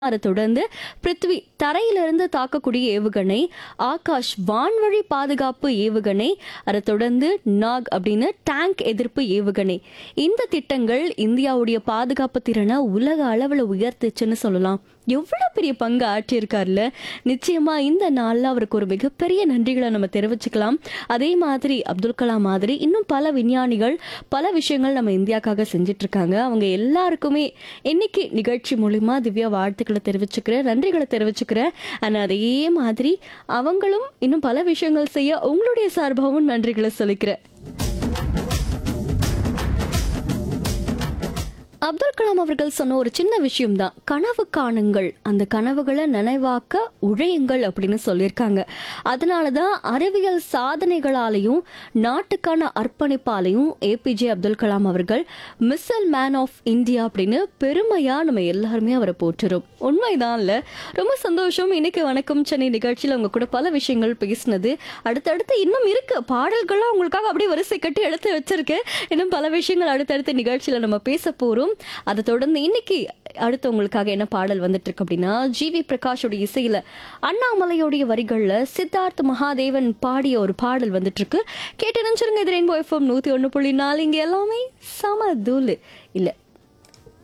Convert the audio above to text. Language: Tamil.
அதை தொடர்ந்து பிருத்வி தரையிலிருந்து தாக்கக்கூடிய ஏவுகணை ஆகாஷ் வான்வழி பாதுகாப்பு ஏவுகணை அதை தொடர்ந்து நாக் அப்படின்னு டேங்க் எதிர்ப்பு ஏவுகணை இந்த திட்டங்கள் இந்தியாவுடைய பாதுகாப்பு திறனை உலக அளவில் உயர்த்துச்சுன்னு சொல்லலாம் எவ்வளோ பெரிய பங்கு ஆற்றியிருக்காருல்ல நிச்சயமா இந்த நாளில் அவருக்கு ஒரு மிகப்பெரிய நன்றிகளை நம்ம தெரிவிச்சுக்கலாம் அதே மாதிரி அப்துல் கலாம் மாதிரி இன்னும் பல விஞ்ஞானிகள் பல விஷயங்கள் நம்ம இந்தியாக்காக செஞ்சுட்டு இருக்காங்க அவங்க எல்லாருக்குமே இன்னைக்கு நிகழ்ச்சி மூலிமா திவ்யா வாழ்த்துக்களை தெரிவிச்சுக்கிறேன் நன்றிகளை தெரிவிச்சுக்கிறேன் அண்ட் அதே மாதிரி அவங்களும் இன்னும் பல விஷயங்கள் செய்ய உங்களுடைய சார்பாகவும் நன்றிகளை சொல்லிக்கிறேன் அப்துல் கலாம் அவர்கள் சொன்ன ஒரு சின்ன விஷயம்தான் கனவு காணுங்கள் அந்த கனவுகளை நினைவாக்க உழையுங்கள் அப்படின்னு சொல்லியிருக்காங்க அதனால தான் அறிவியல் சாதனைகளாலையும் நாட்டுக்கான அர்ப்பணிப்பாலையும் ஏபிஜே அப்துல் கலாம் அவர்கள் மிஸ்ஸல் மேன் ஆஃப் இந்தியா அப்படின்னு பெருமையா நம்ம எல்லாருமே அவரை போற்றுறோம் உண்மைதான் இல்ல ரொம்ப சந்தோஷம் இன்னைக்கு வணக்கம் சென்னை நிகழ்ச்சியில் உங்க கூட பல விஷயங்கள் பேசினது அடுத்தடுத்து இன்னும் இருக்கு பாடல்கள்லாம் உங்களுக்காக அப்படியே வரிசை கட்டி எடுத்து வச்சிருக்கேன் இன்னும் பல விஷயங்கள் அடுத்தடுத்த நிகழ்ச்சியில நம்ம பேச போறோம் அதை தொடர்ந்து இன்னைக்கு அடுத்து உங்களுக்காக என்ன பாடல் வந்துட்டு இருக்கு அப்படின்னா ஜிவி பிரகாஷோட இசையில அண்ணாமலையோடைய வரிகள்ல சித்தார்த் மகாதேவன் பாடிய ஒரு பாடல் வந்துட்டு இருக்கு கேட்டு நினைச்சிருங்க இது ரெயின்போ எஃப்எம் நூத்தி ஒண்ணு புள்ளி நாலு இங்க எல்லாமே சம தூளு இல்ல